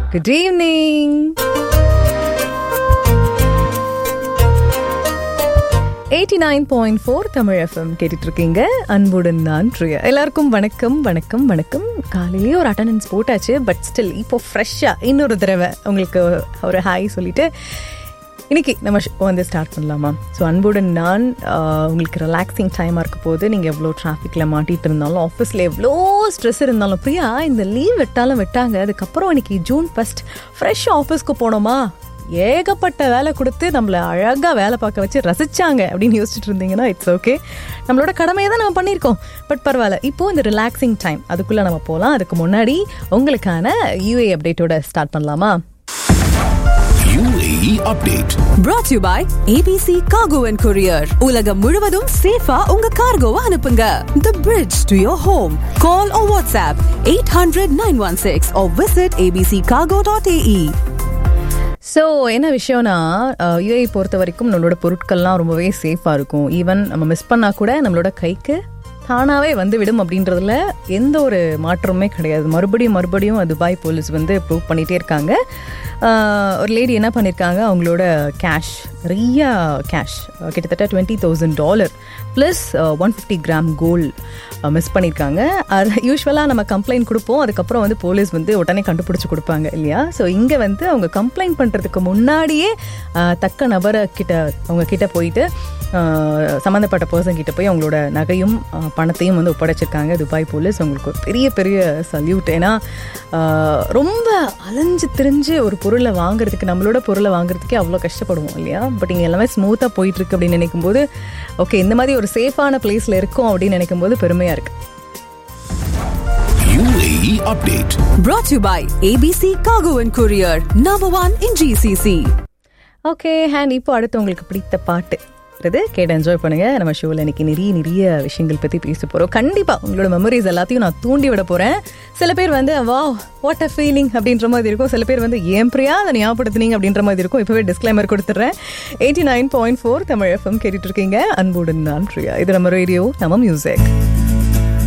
Good evening eighty nine point four Tamil FM கேட்டுட்டு இருக்கீங்க அன்புடன் நான் பிரியா எல்லாருக்கும் வணக்கம் வணக்கம் வணக்கம் காலையிலேயே ஒரு அட்டண்டன்ஸ் போட்டாச்சு பட் ஸ்டில் இப்போ ஃப்ரெஷ்ஷாக இன்னொரு தடவை உங்களுக்கு ஒரு ஹாய் சொல்லிட்டு இன்னைக்கு நம்ம show வந்து ஸ்டார்ட் பண்ணலாமா ஸோ அன்புடன் நான் ஆஹ், உங்களுக்கு ரிலாக்ஸிங் டைமாக இருக்க போது நீங்கள் எவ்வளோ டிராஃபிக்கில் மாட்டிட்டு இருந்தாலும் ஆஃபீஸில் எவ்வளோ ஸ்ட்ரெஸ் இருந்தாலும் பிரியா இந்த லீவ் விட்டாலும் விட்டாங்க அதுக்கப்புறம் இன்னைக்கு ஜூன் ஃபஸ்ட் ஃப்ரெஷ் ஆஃபீஸ்க்கு போனோமா ஏகப்பட்ட வேலை கொடுத்து நம்மளை அழகாக வேலை பார்க்க வச்சு ரசிச்சாங்க அப்படின்னு யோசிச்சுட்டு இருந்தீங்கன்னா இட்ஸ் ஓகே நம்மளோட கடமையை தான் நம்ம பண்ணியிருக்கோம் பட் பரவாயில்ல இப்போ இந்த ரிலாக்ஸிங் டைம் அதுக்குள்ளே நம்ம போகலாம் அதுக்கு முன்னாடி உங்களுக்கான யூஏ அப்டேட்டோட ஸ்டார்ட் பண்ணலாமா UAE update. brought to you by ABC Cargo and Courier. உலகம் முழுவதும் சேஃபா உங்க கார்கோவை அனுப்புங்க. The bridge to your home. Call or WhatsApp 800-916 or visit abccargo.ae. So என்ன விஷயம்னா யூஏ பொறுத்த வரைக்கும் நம்மளோட பொருட்கள்லாம் ரொம்பவே சேஃபாக இருக்கும் ஈவன் நம்ம மிஸ் பண்ணால் கூட நம்மளோட கைக்கு தானாகவே வந்து விடும் அப்படின்றதுல எந்த ஒரு மாற்றமுமே கிடையாது மறுபடியும் மறுபடியும் துபாய் போலீஸ் வந்து ப்ரூவ் பண்ணிகிட்டே இருக்காங்க ஆஹ், ஒரு லேடி என்ன பண்ணியிருக்காங்க அவங்களோட கேஷ் நிறைய கேஷ் கிட்டத்தட்ட twenty thousand dollar plus one fifty gram gold miss பண்ணியிருக்காங்க அது யூஸ்வலாக நம்ம கம்ப்ளைண்ட் கொடுப்போம் அதுக்கப்புறம் வந்து போலீஸ் வந்து உடனே கண்டுபிடிச்சி கொடுப்பாங்க இல்லையா ஸோ இங்கே வந்து அவங்க கம்ப்ளைண்ட் பண்ணுறதுக்கு முன்னாடியே ஆஹ், தக்க நபரை கிட்ட அவங்க கிட்ட போயிட்டு ஆஹ், சம்மந்தப்பட்ட பர்சன் கிட்ட போய் அவங்களோட நகையும் ஆஹ், பணத்தையும் வந்து ஒப்படைச்சிருக்காங்க துபாய் போலீஸ் அவங்களுக்கு ஒரு பெரிய பெரிய சல்யூட் ஏன்னா ஆஹ், ரொம்ப அலைஞ்சு திரிஞ்சு ஒரு பொருளை வாங்குறதுக்கு நம்மளோட பொருளை வாங்குறதுக்கே அவ்வளோ கஷ்டப்படுவோம் இல்லையா பட் இங்கே எல்லாமே ஸ்மூத்தாக போயிட்டு இருக்கு அப்படின்னு நினைக்கும் போது ஓகே இந்த மாதிரி ஒரு சேஃபான பிளேஸில் இருக்கோம் அப்படின்னு நினைக்கும் போது பெருமையாக இருக்கு UAE update. Brought to you by ABC Cargo and Courier. Number one in GCC. Okay hand இப்போ அடுத்து உங்களுக்கு பிடித்த பாட்டு இது கேட்டு என்ஜாய் பண்ணுங்க நம்ம ஷோவில் இன்னைக்கு நிறைய நிறைய விஷயங்கள் பற்றி பேச போகிறோம் கண்டிப்பாக உங்களோட மெமரிஸ் எல்லாத்தையும் நான் தூண்டி விட போகிறேன் சில பேர் வந்து வா வாட் அ ஃபீலிங் அப்படின்ற மாதிரி இருக்கும் சில பேர் வந்து ஏன் பிரியா அதை ஞாபகப்படுத்துனீங்க அப்படின்ற மாதிரி இருக்கும் இப்போவே டிஸ்க்ளைமர் கொடுத்துட்றேன் eighty nine point four Tamil FM கேட்டுட்டு இருக்கீங்க அன்புடன் நான் பிரியா இது நம்ம ரேடியோ நம்ம மியூசிக்